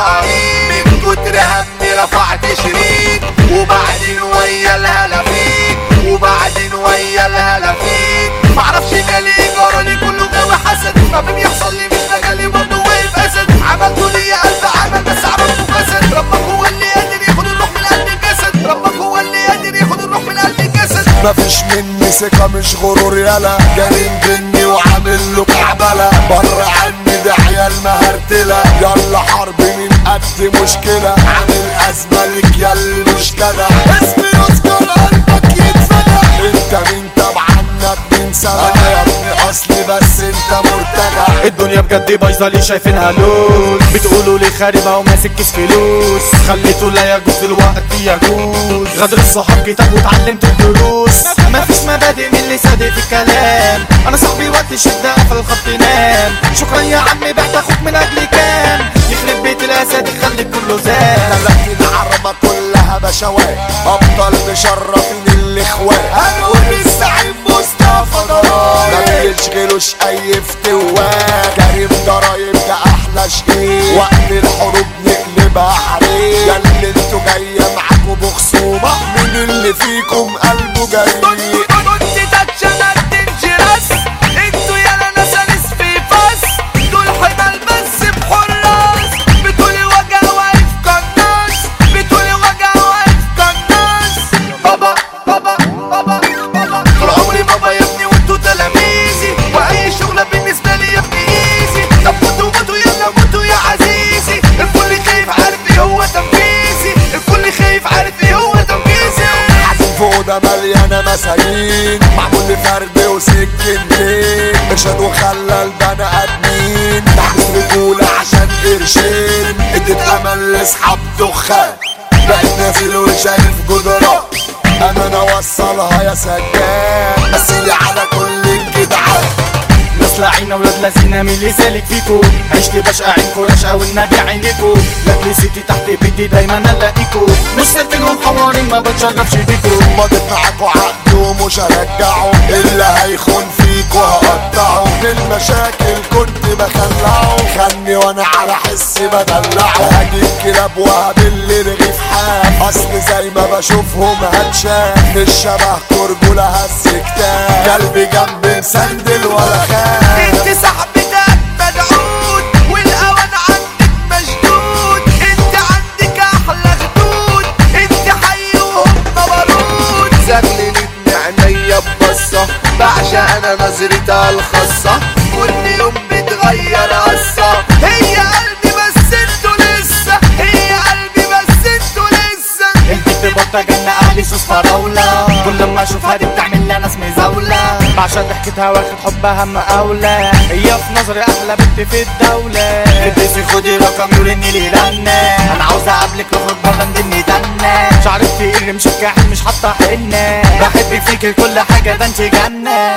قريب من كتر همي رفعت شريط وبعدين ويا الهلافيت وبعدين ويا الهلافيت معرفش مالي جرالي كله جوي حسد ما بيحصل لي مش مجالي برضه واقف اسد عملتوا لي قلب عمل بس عملته فسد ربك هو اللي قادر ياخد الروح من قلب الجسد ربك هو اللي قادر ياخد الروح من قلب الجسد مفيش مني ثقة مش غرور يلا جريم جني وعامل له كعبلة بره عني ده عيال مهرتلة يلا حرب من قد مشكلة عامل أزمة ليك يا المشكلة اسمي يذكر قلبك يتفتح انت مين طبعا اتنين سنة انا يا ابني اصلي بس انت مرتجع الدنيا بجد بايظه ليه شايفينها لوز بتقولوا لي خاربه وماسك كيس فلوس خليته لا يجوز دلوقتي يجوز غدر الصحاب كتاب واتعلمت الدروس مفيش مبادئ من اللي صادق في الكلام انا صاحبي وقت الشده قفل الخط نام شكرا يا عمي بعت اخوك من اجل كام يخرب بيت الاسد يخليك كله زاد لكن العربة كلها بشوات ابطال مشرفين الاخوات هنقول الزعيم مصطفى ضرايب ما بيشغلوش اي فتوات كريم ضرايب ده احلى شيء وقت الحروب نقلبها حريق يا اللي انتوا جايه معاكوا بخصومه مين اللي فيكم قلبه جريء كنت تتشنك تنجرس انتوا يالا ناس انس في فاس دول حمال بس بحراس بتقولي وجع واقف كناس بتقولي وجع واقف كناس بابا بابا بابا بابا طول عمري بابا يا ابني وانتوا تلاميذي واي شغلة بالنسبة لي يا ابني ايزي طب موتوا موتوا يلا موتوا يا عزيزي الكل خايف عارف ايه هو تنفيذي الكل خايف عارف ايه هو تنفيذي حاسب فوق ده مليانة مساجين معمول لفرد وسكنتين ارشاد وخلى البني ادمين تحت رجولة عشان قرشين اديت امل لاصحاب دخان بقيت نازل وشايف جدران انا انا اوصلها يا سجان بس اللي على كل الجدعان ناس لاعين ولاد لذينه مين اللي سالك فيكو عشت بشقى عينكو رشقة والنبي عينيكو لاجل ستي تحت بيتي دايما الاقيكو مش سالتنهم حوارين ما بتشرفش بيكو مضيت معاكوا عقد ومش هرجعه اللي هيخون فيكوا هقطعه من المشاكل كنت بخلعه خلني وانا على حسي بدلعه هجيب كلاب وهبل رغيف حاف اصل زي ما بشوفهم هتشاف مش شبه كرجولة هز كتاب قلبي جنبي مسندل ولا خاف انت صاحبتك مدعود والاوان عندك مشدود انت عندك احلى خدود انت حي وهم بارود زغللتني عينيا ببصة بعشق انا نظرتها الخاصة كل يوم بتغير قصة هي قلبي بس انتوا لسه هي قلبي بس انتوا لسه البنت بطة جنة اهلي صوص فراولة كل ما اشوفها دي بتعمل لي ناس مزاولة بعشق ضحكتها واخد حبها مقاولة هي في نظري احلى بنت في الدولة ادرسي خدي رقم يوريني لي رنة انا عاوز اقابلك نخرج بره ندني دنة شعرك تقل مش الكاحل مش حاطة حنة بحب فيك كل حاجة ده انت جنة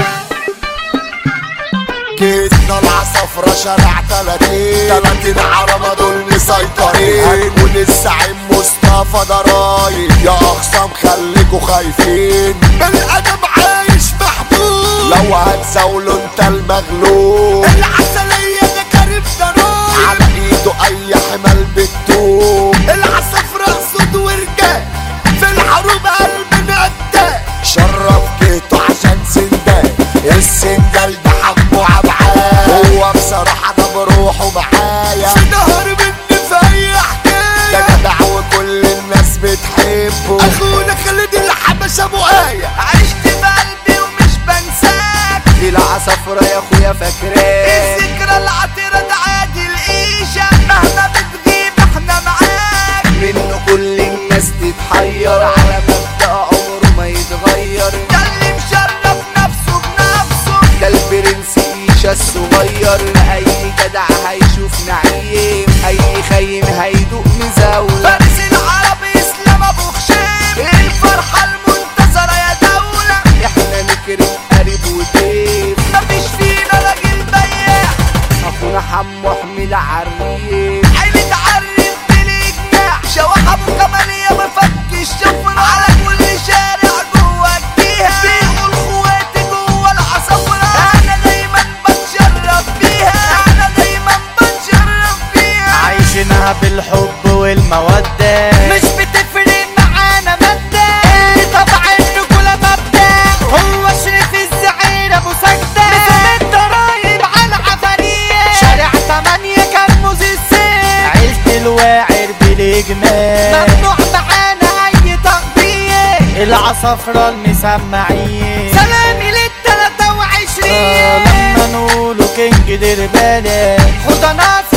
كيس طلع صفرة شارع تلاتين تلاتين عربة دول مسيطرين هنكون الزعيم مصطفى ضرايب يا اخصام خليكوا خايفين بني ادم عايش محبوب لو هتزاولوا انت المغلوب العسلية ده كريم ضرايب على ايده اي حمال بتدوب العصفرة اسود ورجال في الحروب قلبنا قتال شرف جيته عشان سندال السندال ده حبه عبعال هو بصراحة ده بروحه معايا في نهر مني في اي حكاية ده جدع وكل الناس بتحبه اخونا خالد الحبش ابو آية عشت في قلبي ومش بنساك دي العصفرة يا اخويا فاكراك الذكرى العطرة ده عادي العيشة مهما بتغيب احنا معاك منه كل الناس تتحير على مبدأ عمره ما يتغير ده اللي مشرف نفسه بنفسه ده البرنس ايشا الصغير اي جدع هيشوف نعيم اي خاين هيدوق مزاولة فارس العرب اسلام ابو خشيم الفرحة المنتصرة يا دولة احنا نكرم قريب وضيف مفيش فينا راجل بياع اخونا حمو حميد عريف عيلة عرف بالإجماع شواح ابو كمالية مفك الشفرة على العصافرة المسمعين سلامي للتلاتة آه، وعشرين لما نقولوا كينج دربالة خدنا في